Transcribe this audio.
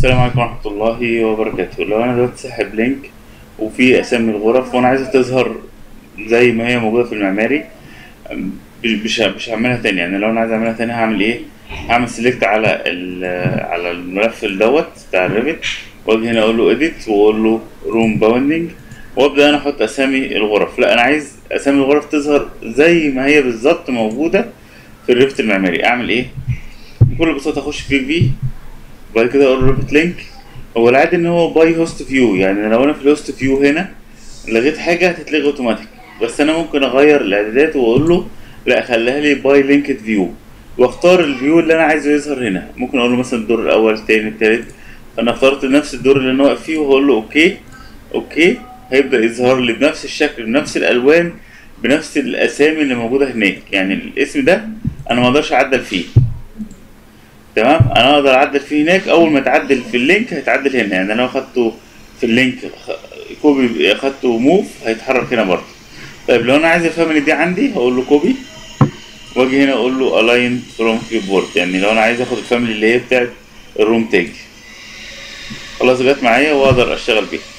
السلام عليكم ورحمة الله وبركاته لو أنا دلوقتي ساحب لينك وفي أسامي الغرف وأنا عايزها تظهر زي ما هي موجودة في المعماري أم، مش مش هعملها تاني يعني لو أنا عايز أعملها تاني هعمل إيه؟ هعمل سيلكت على ال- على الملف دوت بتاع الريفت وأجي هنا أقول له إديت وأقول له روم باوندنج وأبدأ أنا أحط أسامي الغرف لا أنا عايز أسامي الغرف تظهر زي ما هي بالظبط موجودة في الريفت المعماري أعمل إيه؟ بكل بساطة أخش في في وبعد كده اقول ريبت لينك هو العادي ان هو باي هوست فيو يعني لو انا في الهوست فيو هنا لغيت حاجه هتتلغي اوتوماتيك بس انا ممكن اغير الاعدادات واقول له لا خليها لي باي لينكد فيو واختار الفيو اللي انا عايزه يظهر هنا ممكن اقول له مثلا الدور الاول التاني التالت فانا اخترت نفس الدور اللي انا واقف فيه وهقول له اوكي اوكي هيبدا يظهر لي بنفس الشكل بنفس الالوان بنفس الاسامي اللي موجوده هناك يعني الاسم ده انا ما اقدرش اعدل فيه تمام انا اقدر اعدل فيه هناك اول ما تعدل في اللينك هيتعدل هنا يعني انا لو اخدته في اللينك خ- كوبي اخدته موف هيتحرك هنا برضه طيب لو انا عايز الفاميلي دي عندي هقول له كوبي واجي هنا اقول له الاين فروم كيبورد يعني لو انا عايز اخد الفاميلي اللي هي بتاعت الروم تاج خلاص جت معايا واقدر اشتغل بيها